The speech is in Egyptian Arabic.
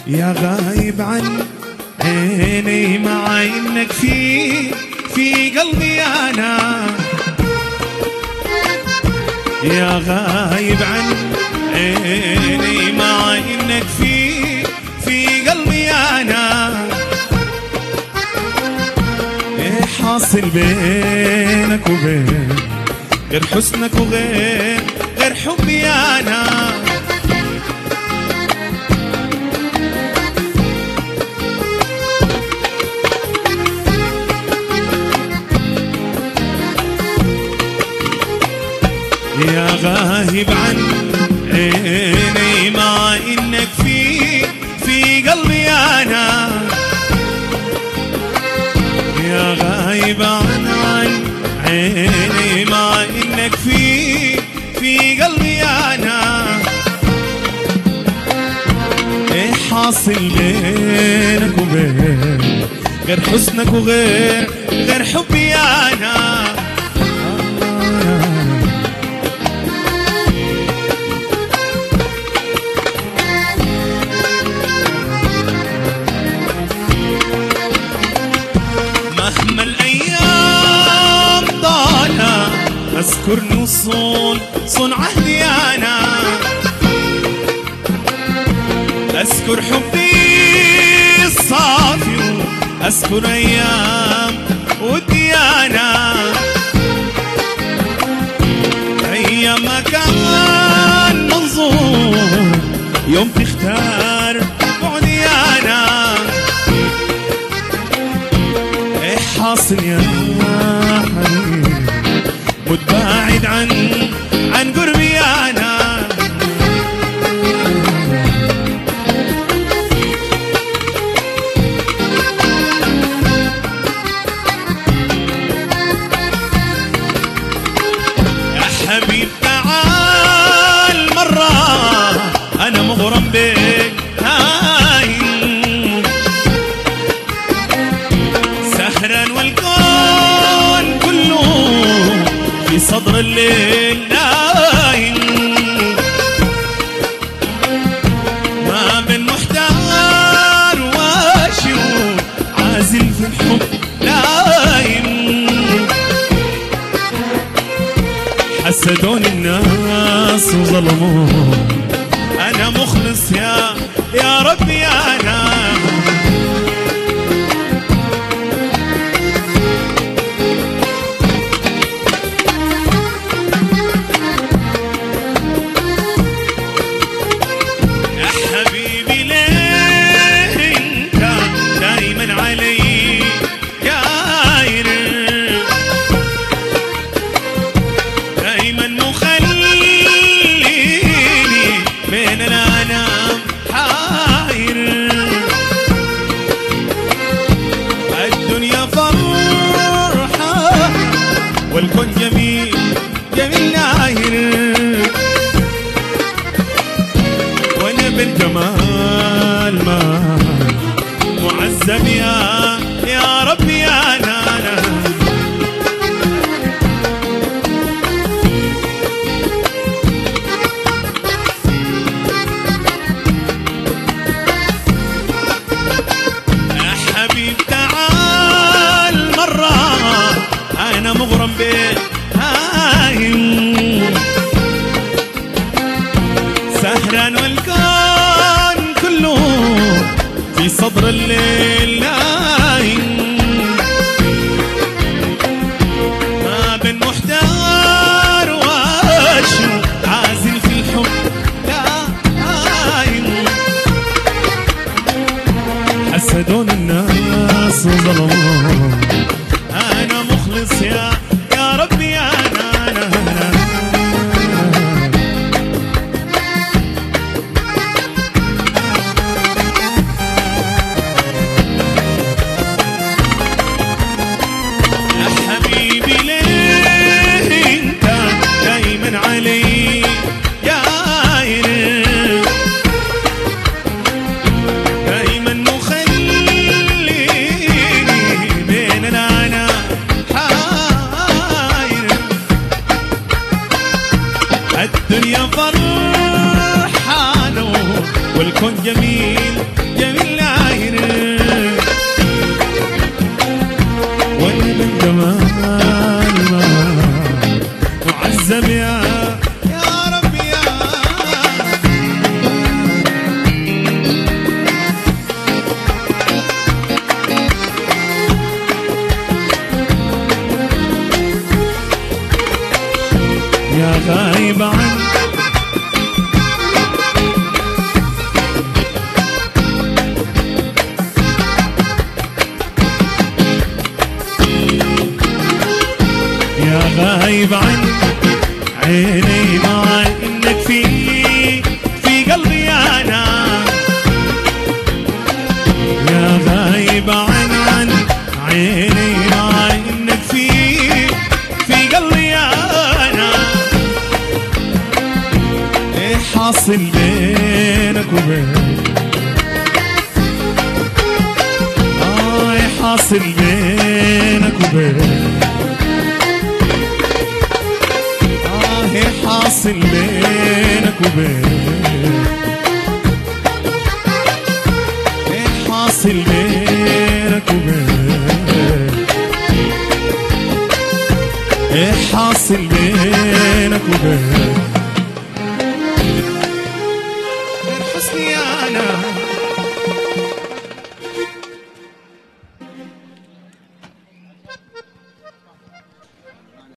يا غايب عن عيني مع انك في في قلبي انا يا غايب عن عيني مع انك في في قلبي انا ايه حاصل بينك وبين غير حسنك وغير غير حبي انا يا غايب عن عيني مع انك في في قلبي انا يا غايب عن عن عيني مع انك في في قلبي انا ايه حاصل بينك وبين غير حسنك وغير غير حبي انا مهما الايام طالع اذكر وصول صنع عهدي انا اذكر حبي الصافي اذكر ايام ودي انا ايام ما كان منظور يوم تختار بعدي انا ايه حاصل يا حبيبي متباعد عن عن قربي انا يا حبيب تعال مرة أنا مغرم بك هاي سهرا والكون كله في صدر الليل نايم ما بين محتار واشوف عازل في الحب نايم حسدوني الناس وظلموا انا مخلص يا يا ربي انا يا حبيبي ليه انت دايما علي داير دايما مخليني بين الانام حاير الدنيا فرحة والكون جميل جميل ناير وانا بالجمال ما معذب يا يا ربي يا نانا يا حبيب تعال مرة أنا مغرم بك هايم سهرا والكون كله في صدر الليل نايم ما بين محتار واشو عازل في الحب نايم حسدون الناس وظلموا انا مخلص يا يا ربي انا أنا أنا يا حبيبي ليه انت دايما علي داير دايما مخليني بين انا حاير الدنيا فرحانة والكون جميل غايب عن يا غايب عن عيني مع انك في في قلبي انا يا غايب عن عن عيني مع انك في في قلبي انا ايه حاصل بينك وبين اه ايه حاصل بينك وبين آه إيه حاصل بينك وبين إيه حاصل بينك وبين إيه حاصل بينك وبين